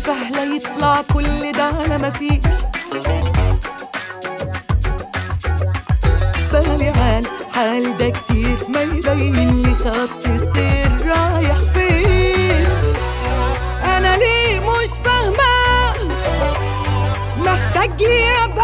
سهلة يطلع كل ده على مفيش بالي عال حال ده كتير ما يبين لي خط السير رايح فين انا ليه مش فاهمة محتاج لي ابقى